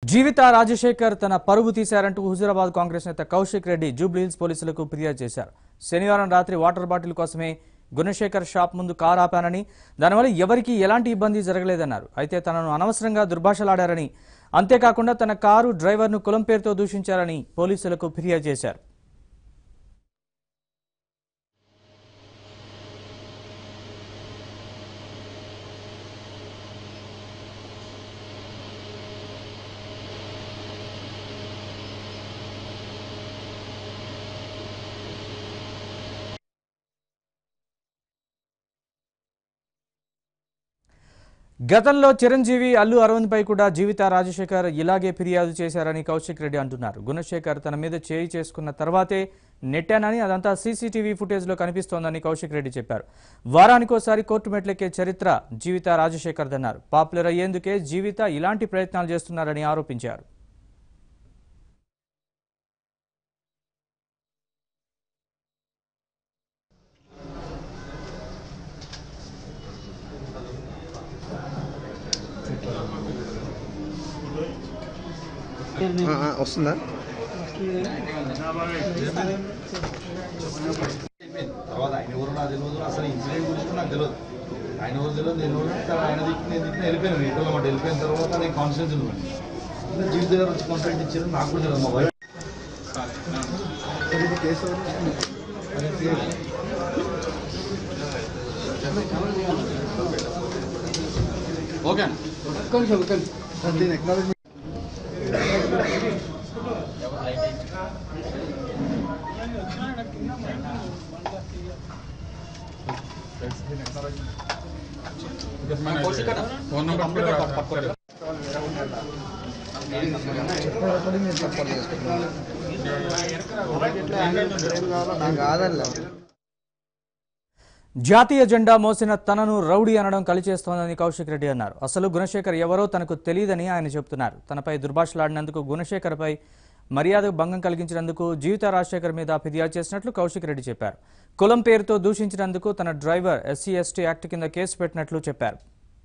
జీవిత రాజశేఖర్ తన పరువు తీశారంటూ హుజూరాబాద్ కాంగ్రెస్ నేత కౌశిక్ రెడ్డి జూబ్లీహిల్స్ పోలీసులకు ఫిర్యాదు చేశారు శనివారం రాత్రి వాటర్ బాటిల్ కోసమే గుణశేఖర్ షాప్ ముందు కారు ఆపానని దానివల్ల ఎవరికీ ఎలాంటి ఇబ్బంది జరగలేదన్నారు అయితే తనను అనవసరంగా దుర్భాషలాడారని అంతేకాకుండా తన కారు డ్రైవర్ను కులం పేరుతో దూషించారని పోలీసులకు ఫిర్యాదు చేశారు గతంలో చిరంజీవి అల్లు అరవింద్ పై కూడా జీవిత రాజశేఖర్ ఇలాగే ఫిర్యాదు చేశారని కౌశిక్ రెడ్డి అంటున్నారు గుణశేఖర్ తన మీద చేయి చేసుకున్న తర్వాతే నెట్టానని అదంతా సీసీటీవీ ఫుటేజ్లో కనిపిస్తోందని కౌశిక్ రెడ్డి చెప్పారు వారానికోసారి కోర్టు మెట్లెక్కే చరిత్ర జీవిత రాజశేఖర్ అన్నారు పాపులర్ అయ్యేందుకే జీవిత ఇలాంటి ప్రయత్నాలు చేస్తున్నారని ఆరోపించారు ఆ, ఆ, వస్తుందా తర్వాత ఆయన ఎవరు నాకు తెలియదు అసలు ఇన్సిడెంట్ గురించి నాకు తెలియదు ఆయన ఎవరు తెలియదు నేను ఎవరు తెలియదు. ఆయన దిక్కు నేను దిక్కు వెళ్ళిపోయాను మీ పిల్లమాట వెళ్ళిపోయిన తర్వాత నేను కాన్ఫిడెన్స్ ఉన్నాను జీవిత గారు వచ్చి కాంటాక్ట్ ఇచ్చారు నాకు కూడా తెలియదు మా వైఫ్ ఇది కేసు ఎవరు? అదే కేసు. ఓకే సార్, దీని acknowledgement చెప్పినప్పుడు మీరు సపోర్ట్ చేసుకుంటున్నారు నాకు కాదల్లా జాతీయ జెండా మోసిన తనను రౌడీ అనడం కలిచేస్తోందని కౌశిక్ రెడ్డి అన్నారు అసలు గుణశేఖర్ ఎవరో తనకు తెలియదని ఆయన చెబుతున్నారు తనపై దుర్భాషలాడినందుకు గుణశేఖర్పై మర్యాద భంగం కలిగించినందుకు జీవిత రాజశేఖర్ మీద ఫిర్యాదు చేసినట్లు కౌశిక్ రెడ్డి చెప్పారు కులం పేరుతో దూషించినందుకు తన డ్రైవర్ ఎస్సీ ఎస్టీ యాక్ట్ కింద కేసు పెట్టినట్లు చెప్పారు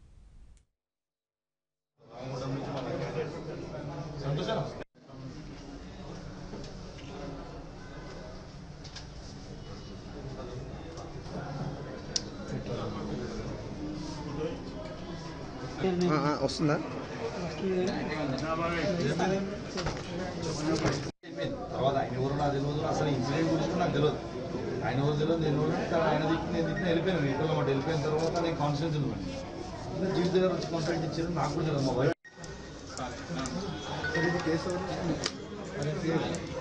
ఆ, ఆ, వస్తుందా తర్వాత ఆయన ఎవరు నాకు తెలియదు అసలు ఇన్సిడెంట్ గురించి నాకు తెలియదు ఆయన ఎవరు తెలియదు నేను ఎవరు తెలియదు. ఆయన దిక్కు నేను దిక్కు వెళ్ళిపోయాను మీ పిల్లమాట వెళ్ళిపోయిన తర్వాత నేను కాన్ఫిడెన్స్ ఉన్నాను జీవిత గారు వచ్చి కాంటాక్ట్ ఇచ్చారు నాకు కూడా తెలియదు మా వైఫ్ సార్, ఇది కేసు ఎవరు? అదే కేసు.